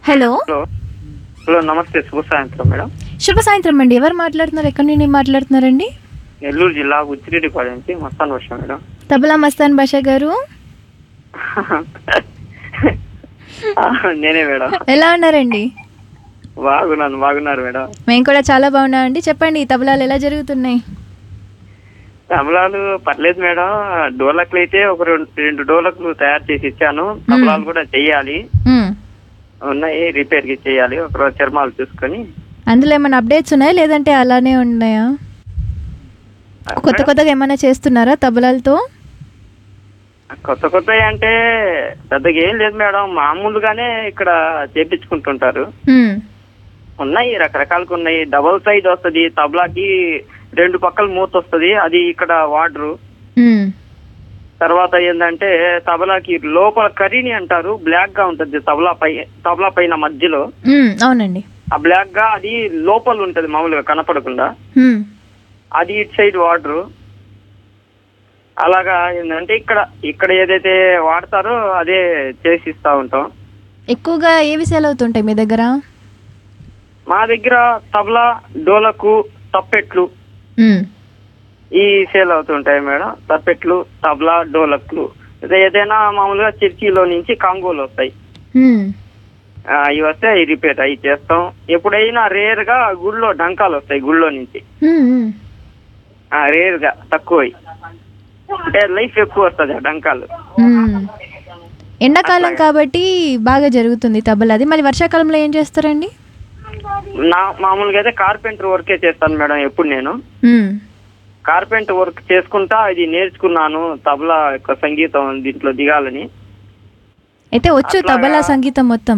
Hello hello hello నమస్తే శుభ సాయంత్రం మేడం శుభ సాయంత్రం అండి ఎవరు మాట్లాడుతున్నారు ఎక్కడి నుండి మాట్లాడుతున్నారండి నెల్లూరు జిల్లా ఉచ్చిరెడ్డిపాడు నుంచి మస్తాన్ వర్షం మేడం తబలా మస్తాన్ బాషా గారు ఆ, నేనే మేడం ఎలా ఉన్నారండి బాగున్నాను బాగున్నారు మేడం మేము కూడా చాలా బాగున్నామండి చెప్పండి ఈ తబలాలు ఎలా జరుగుతున్నాయి తబలాలు పర్లేదు మేడం డోలకులు అయితే ఒక రెండు రెండు డోలకులు తయారు చేసి ఇచ్చాను తబలాలు కూడా చెయ్యాలి మ్మ్. ఉన్నాయి రిపేర్ కి చేయాలి ఒక రోజు చర్మాలు చూసుకొని అందులో ఏమైనా అప్డేట్స్ ఉన్నాయా లేదంటే అలానే ఉన్నాయా కొత్త కొత్తగా ఏమైనా చేస్తున్నారా తబలాలతో కొత్త కొత్త అంటే పెద్దగా ఏం లేదు మేడం మామూలుగానే ఇక్కడ చేపించుకుంటుంటారు మ్మ్. ఉన్నాయి రకరకాలుగా ఉన్నాయి డబల్ సైజ్ వస్తది తబలాకి రెండు పక్కల మూత వస్తది అది ఇక్కడ వాడరు మ్మ్. తర్వాత ఏంటంటే తబలాకి లోపల కర్రీని అంటారు బ్లాక్ గా ఉంటది తబలా పై తబలా పైన మధ్యలో మ్మ్. అవునండి ఆ బ్లాక్ గా అది లోపల ఉంటది మామూలుగా కనపడకుండా మ్మ్. అది ఇటు సైడ్ వాడరు అలాగా ఏంటంటే ఇక్కడ ఇక్కడ ఏదైతే వాడతారో అదే చేసి ఇస్తా ఉంటాం ఎక్కువగా ఏవి సేల్ అవుతుంటాయి మీ దగ్గర మా దగ్గర తబలా డోలకు తప్పెట్లు మ్మ్. ఈ సేల్ అవుతుంటాయి మేడం తప్పెట్లు తబలా డోలక్లు ఇది ఏదైనా మామూలుగా చర్చిలో నుంచి కాంగోలు వస్తాయి మ్మ్. ఆ, ఇవి వస్తే అవి రిపేర్ అవి చేస్తాం ఎప్పుడైనా రేర్ గా గుళ్ళో డంకాలు వస్తాయి గుళ్ళో నుంచి మ్మ్. మ్మ్. ఆ, రేర్ గా తక్కువ అంటే లైఫ్ ఎక్కువ వస్తుంది ఆ డంకాలు మ్మ్. ఎండాకాలం కాబట్టి బాగా జరుగుతుంది తబలాది మళ్ళీ వర్షాకాలంలో ఏం చేస్తారండి నా మామూలుగా అయితే కార్పెంటర్ వర్కే చేస్తాను మేడం ఎప్పుడు నేను మ్మ్. కార్పెంటర్ వర్క్ చేసుకుంటా ఇది నేర్చుకున్నాను తబలా యొక్క సంగీతం దీంట్లో దిగాలని అయితే వచ్చు అట్లాగా- తబలా సంగీతం మొత్తం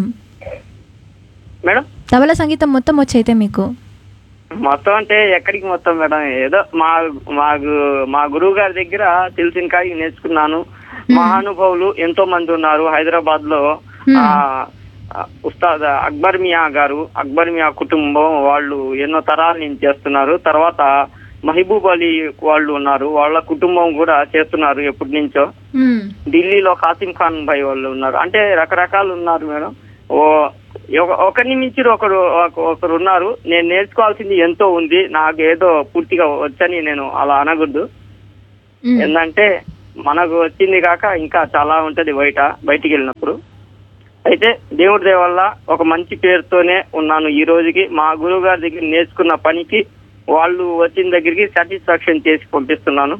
మేడం తబలా సంగీతం మొత్తం వచ్చి అయితే మీకు మొత్తం అంటే ఎక్కడికి మొత్తం మేడం ఏదో మా మా గు- మా గురువు గారి దగ్గర తెలిసిన కాడికి నేర్చుకున్నాను మహానుభావులు ఎంతో మంది ఉన్నారు హైదరాబాద్ లో Hmm. ఆ ఆ, ఉస్తాద్ అక్బర్ మియా గారు అక్బర్ మియా కుటుంబం వాళ్ళు ఎన్నో తరాల నుంచి చేస్తున్నారు తర్వాత మహబూబ్ అలీ వాళ్ళు ఉన్నారు వాళ్ళ కుటుంబం కూడా చేస్తున్నారు ఎప్పటి నుంచో మ్మ్. ఢిల్లీలో కాసిం ఖాన్ భాయ్ వాళ్ళు ఉన్నారు అంటే రకరకాలు ఉన్నారు మేడం ఓ ఒక- ఒకరిని మించి ఒకరు ఒక- ఒకరు ఉన్నారు నేను నేర్చుకోవాల్సింది ఎంతో ఉంది నాకు ఏదో పూర్తిగా వచ్చని నేను అలా అనకూడదు మ్మ్. ఏంటంటే మనకు వచ్చింది కాక ఇంకా చాలా ఉంటది బయట బయటికి వెళ్ళినప్పుడు అయితే దేవుడి దయ వల్ల ఒక మంచి పేరుతోనే ఉన్నాను ఈ రోజుకి మా గురువు గారి దగ్గర నేర్చుకున్న పనికి వాళ్ళు వచ్చిన దగ్గరికి సాటిస్ఫాక్షన్ చేసి పంపిస్తున్నాను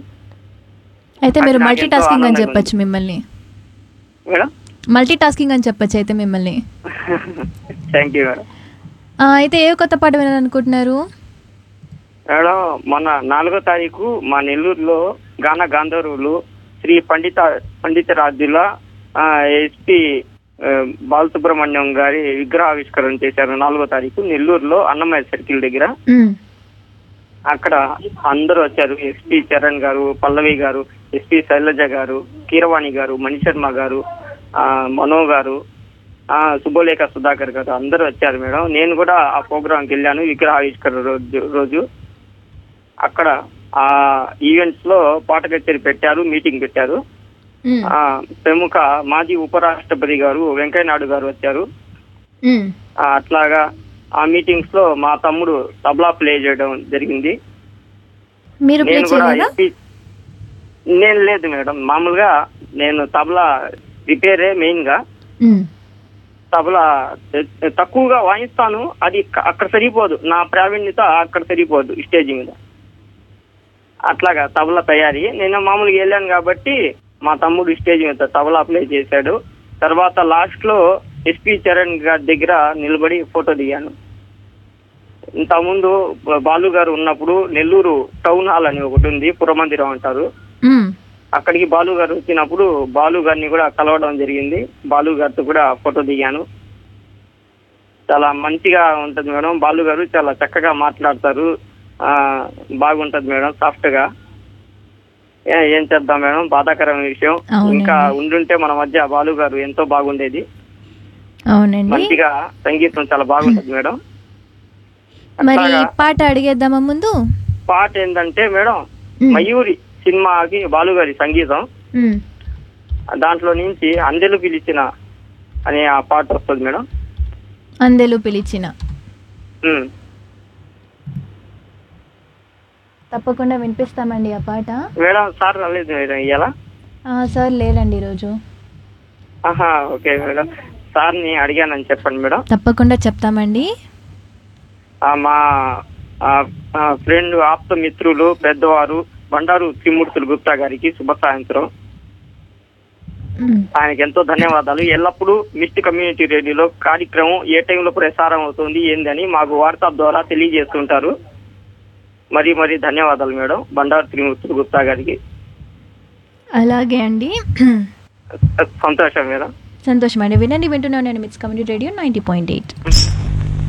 అయితే మీరు నాకు మల్టీ ఎంతో టాస్కింగ్ అని ఆనందంగా చెప్పొచ్చు మిమ్మల్ని మేడం మల్టీ టాస్కింగ్ అని చెప్పొచ్చు అయితే మిమ్మల్ని థ్యాంక్ యూ మేడం ఆ, అయితే ఏ కొత్త పాట వినాలనుకుంటున్నారు మేడం మొన్న నాలుగో తారీఖు మా నెల్లూరులో గాన గాంధర్వులు శ్రీ పండిత పండిత రాజుల ఎస్పి బాలసుబ్రహ్మణ్యం గారి విగ్రహావిష్కరణ చేశారు నాలుగో తారీఖు నెల్లూరులో అన్నమయ్య సర్కిల్ దగ్గర మ్మ్. అక్కడ అందరూ వచ్చారు ఎస్పి చరణ్ గారు పల్లవి గారు ఎస్పి శైలజ గారు కీరవాణి గారు మణిశర్మ గారు ఆ, మనో గారు ఆ సుబ్బోలేఖ సుధాకర్ గారు అందరూ వచ్చారు మేడం నేను కూడా ఆ ప్రోగ్రాంకి వెళ్ళాను విగ్రహావిష్కరణ రోజు రోజు అక్కడ ఆ ఈవెంట్స్ లో పాట కచేరీ పెట్టారు మీటింగ్ పెట్టారు మ్మ్. ఆ ప్రముఖ మాజీ ఉపరాష్ట్రపతి గారు వెంకయ్య నాయుడు గారు వచ్చారు మ్మ్. ఆ, అట్లాగా ఆ మీటింగ్స్ లో మా తమ్ముడు తబలా ప్లే చేయడం జరిగింది మీరు ప్లే నేను కూడా చేయలేదా ఎస్పీ నేను లేదు మేడం మామూలుగా నేను తబలా రిపేరే మెయిన్ గా మ్మ్. తబలా తె- తక్కువగా వాయిస్తాను అది క- అక్కడ సరిపోదు నా ప్రావీణ్యత అక్కడ సరిపోదు స్టేజ్ మీద అట్లాగా తబలా తయారీ నేను మామూలుగా వెళ్ళాను కాబట్టి మా తమ్ముడు స్టేజ్ మీద తబలా ప్లే చేశాడు తర్వాత లాస్ట్ లో ఎస్పి చరణ్ గారి దగ్గర నిలబడి ఫోటో దిగాను ఇంతకుముందు బాలు గారు ఉన్నప్పుడు నెల్లూరు టౌన్ హాల్ అని ఒకటి ఉంది పురమందిరం అంటారు మ్మ్. అక్కడికి బాలు గారు వచ్చినప్పుడు బాలు గారిని కూడా కలవడం జరిగింది బాలు గారితో కూడా ఫోటో దిగాను చాలా మంచిగా ఉంటది మేడం బాలు గారు చాలా చక్కగా మాట్లాడతారు ఆ బాగుంటది మేడం సాఫ్ట్ గా ఏ- ఏం చేద్దాం మేడం బాధాకరమైన విషయం అవునండి. ఇంకా ఉండుంటే మన మధ్య బాలు గారు ఎంతో బాగుండేది అవునండి మంచిగా సంగీతం చాలా బాగుంటది మేడం మరి అట్లాగా పాట అడిగేద్దామా ముందు పాట ఏంటంటే మేడం మ్మ్. మయూరి సినిమాకి బాలు గారి సంగీతం మ్మ్. దాంట్లో నుంచి అందెలు పిలిచిన అనే ఆ పాట వస్తుంది మేడం అందెలు పిలిచిన ఉమ్. తప్పకుండా వినిపిస్తామండి ఆ పాట మేడం సార్ రాలేదు మేడం ఇవాళ ఆ, సార్ లేదండి ఈరోజు ఆహా ఓకే మేడం సార్ని అడిగానని చెప్పండి మేడం తప్పకుండా చెప్తామండి ఆ, మా ఫ్రెండ్ ఆప్త మిత్రులు పెద్దవారు బండారు త్రిమూర్తులు గుప్తా గారికి శుభ సాయంత్రం మ్, ఆయనకి ఎంతో ధన్యవాదాలు ఎల్లప్పుడూ మిస్ట్ కమ్యూనిటీ రేడియోలో కార్యక్రమం ఏ టైంలో ప్రసారం అవుతుంది ఏందని మాకు వాట్సాప్ ద్వారా తెలియజేస్తుంటారు మరి మరి ధన్యవాదాలు మేడం బండారు త్రిమూర్తులు గుప్తా గారికి అలాగే అండి సంతోషం మేడం సంతోషం అండి వినండి వింటున్నాను నేను MITS community radio ninety point eight